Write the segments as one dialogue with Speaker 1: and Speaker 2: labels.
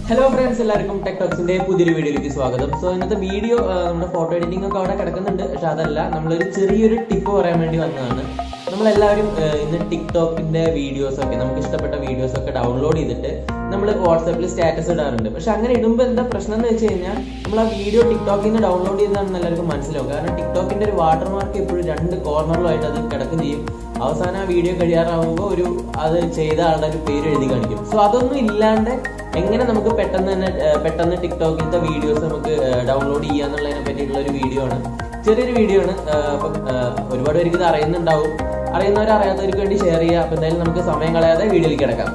Speaker 1: hello friends എല്ലാവർക്കും tech ടോക്സിന്റെ പുതിയൊരു വീഡിയോയിലേക്ക് സ്വാഗതം സോ ഇന്നത്തെ വീഡിയോ നമ്മുടെ ഫോട്ടോ എഡിറ്റിംഗ് ഒക്കെ അവിടെ കിടക്കുന്നുണ്ട് പക്ഷെ അതല്ല നമ്മളൊരു ചെറിയൊരു ടിപ്പ് പറയാൻ വേണ്ടി വന്നതാണ് നമ്മളെല്ലാവരും ആ, ഇന്ന് ടിക്ടോക്കിന്റെ വീഡിയോസ് ഒക്കെ നമുക്ക് ഇഷ്ടപ്പെട്ട വീഡിയോസ് ഒക്കെ ഡൗൺലോഡ് ചെയ്തിട്ട് നമ്മൾ വാട്സാപ്പിൽ സ്റ്റാറ്റസ് ഇടാറുണ്ട് പക്ഷെ അങ്ങനെ ഇടുമ്പോൾ എന്താ പ്രശ്നം എന്ന് വെച്ച് കഴിഞ്ഞാൽ നമ്മൾ ആ വീഡിയോ ടിക്ടോക്കിൽ നിന്ന് ഡൗൺലോഡ് ചെയ്തതാണെന്ന് എല്ലാവർക്കും മനസ്സിലാവും കാരണം ടിക്ടോക്കിന്റെ ഒരു വാട്ടർ മാർക്ക് എപ്പോഴും രണ്ട് കോർണറിലായിട്ട് അത് കിടക്കും ചെയ്യും അവസാനം ആ വീഡിയോ കഴിയാറാവുമ്പോൾ ഒരു അത് ചെയ്ത ആളുടെ ഒരു പേര് എഴുതി കാണിക്കും സോ അതൊന്നും ഇല്ലാണ്ട് എങ്ങനെ നമുക്ക് പെട്ടെന്ന് തന്നെ ഏർ പെട്ടെന്ന് ടിക്ടോക്കിലത്തെ വീഡിയോസ് നമുക്ക് ഡൗൺലോഡ് ചെയ്യാന്നുള്ളതിനെ പറ്റിയിട്ടുള്ള ഒരു വീഡിയോ ആണ് ചെറിയൊരു വീഡിയോ ആണ് ഏർ അപ്പം ഏർ ഒരുപാട് പേർക്ക് ഇത് അറിയുന്നുണ്ടാവും അറിയുന്നവർ അറിയാത്തവർക്ക് വേണ്ടി ഷെയർ ചെയ്യുക അപ്പം എന്തായാലും നമുക്ക് സമയം കളയാതെ വീഡിയോയിലേക്ക് കിടക്കാം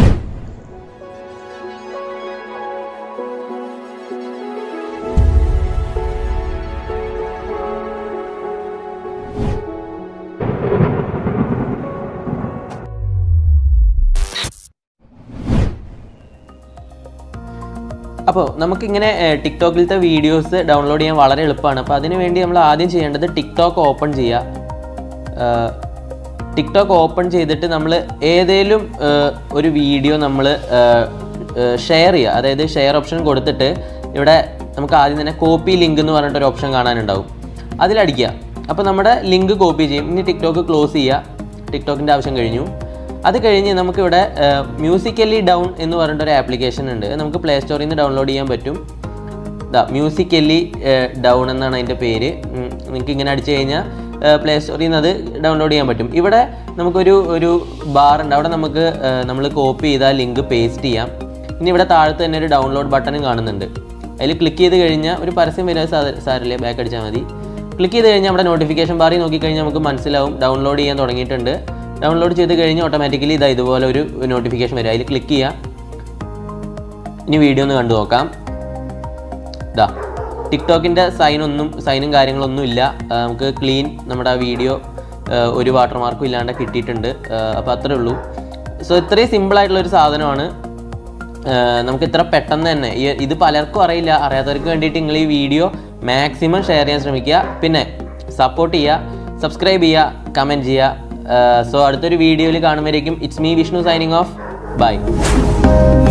Speaker 1: അപ്പോൾ നമുക്കിങ്ങനെ ഏഹ്, ടിക്ടോക്കിലത്തെ വീഡിയോസ് ഡൗൺലോഡ് ചെയ്യാൻ വളരെ എളുപ്പമാണ് അപ്പോൾ അതിന് വേണ്ടി നമ്മൾ ആദ്യം ചെയ്യേണ്ടത് ടിക്ടോക്ക് ഓപ്പൺ ചെയ്യുക ഏഹ്, ടിക്ടോക്ക് ഓപ്പൺ ചെയ്തിട്ട് നമ്മൾ ഏതേലും ഏഹ്, ഒരു വീഡിയോ നമ്മൾ ഷെയർ ചെയ്യുക അതായത് ഷെയർ ഓപ്ഷൻ കൊടുത്തിട്ട് ഇവിടെ നമുക്ക് ആദ്യം തന്നെ കോപ്പി ലിങ്ക് എന്ന് പറഞ്ഞിട്ട് ഒരു ഓപ്ഷൻ കാണാനുണ്ടാവും അതിലടിക്കുക അപ്പോൾ നമ്മുടെ ലിങ്ക് കോപ്പി ചെയ്യും ഇനി ടിക്ടോക്ക് ക്ലോസ് ചെയ്യുക ടിക്ടോക്കിൻ്റെ ആവശ്യം കഴിഞ്ഞു അത് കഴിഞ്ഞ് നമുക്കിവിടെ മ്യൂസിക്കലി ഡൗൺ എന്ന് പറഞ്ഞിട്ട് ഒരു ആപ്ലിക്കേഷൻ ഉണ്ട് അത് നമുക്ക് പ്ലേ സ്റ്റോറിൽ നിന്ന് ഡൗൺലോഡ് ചെയ്യാൻ പറ്റും ഇതാ മ്യൂസിക്കലി ഡൗൺ എന്നാണ് അതിൻ്റെ പേര് ഉം, നിങ്ങൾക്ക് ഇങ്ങനെ അടിച്ചു കഴിഞ്ഞാൽ പ്ലേ സ്റ്റോറിൽ നിന്ന് അത് ഡൗൺലോഡ് ചെയ്യാൻ പറ്റും ഇവിടെ നമുക്കൊരു ഒരു ബാർ ഉണ്ട് അവിടെ നമുക്ക് നമ്മൾ കോപ്പി ചെയ്താൽ ലിങ്ക് പേസ്റ്റ് ചെയ്യാം ഇനി ഇവിടെ താഴത്ത് തന്നെ ഒരു ഡൗൺലോഡ് ബട്ടണും കാണുന്നുണ്ട് അതിൽ ക്ലിക്ക് ചെയ്ത് കഴിഞ്ഞാൽ ഒരു പരസ്യം വരാൻ സാരില്ല ബാക്ക് അടിച്ചാൽ മതി ക്ലിക്ക് ചെയ്ത് കഴിഞ്ഞാൽ നമ്മുടെ നോട്ടിഫിക്കേഷൻ ബാറിൽ നോക്കിക്കഴിഞ്ഞാൽ നമുക്ക് മനസ്സിലാവും ഡൗൺലോഡ് ചെയ്യാൻ തുടങ്ങിയിട്ടുണ്ട് ഡൗൺലോഡ് ചെയ്ത് കഴിഞ്ഞ് ഓട്ടോമാറ്റിക്കലി ഇതാ ഇതുപോലെ ഒരു നോട്ടിഫിക്കേഷൻ വരും അതിൽ ക്ലിക്ക് ചെയ്യുക ഇനി വീഡിയോ ഒന്ന് കണ്ടു നോക്കാം ഇതാ ടിക്ടോക്കിൻ്റെ സൈനൊന്നും സൈനും കാര്യങ്ങളൊന്നും ഇല്ല ആ, നമുക്ക് ക്ലീൻ നമ്മുടെ വീഡിയോ ഒരു വാട്ടർ മാർക്കും ഇല്ലാണ്ട് കിട്ടിയിട്ടുണ്ട് അപ്പോൾ അത്രേ ഉള്ളൂ സോ ഇത്രയും സിമ്പിളായിട്ടുള്ള ഒരു സാധനമാണ് ആ, നമുക്ക് ഇത്ര പെട്ടെന്ന് തന്നെ ഈ ഇത് പലർക്കും അറിയില്ല അറിയാത്തവർക്ക് വേണ്ടിയിട്ട് നിങ്ങൾ ഈ വീഡിയോ മാക്സിമം ഷെയർ ചെയ്യാൻ ശ്രമിക്കുക പിന്നെ സപ്പോർട്ട് ചെയ്യുക സബ്സ്ക്രൈബ് ചെയ്യുക കമൻറ്റ് ചെയ്യുക സോ അടുത്തൊരു വീഡിയോയിൽ കാണുമ്പോഴേക്കും it's me Vishnu signing off by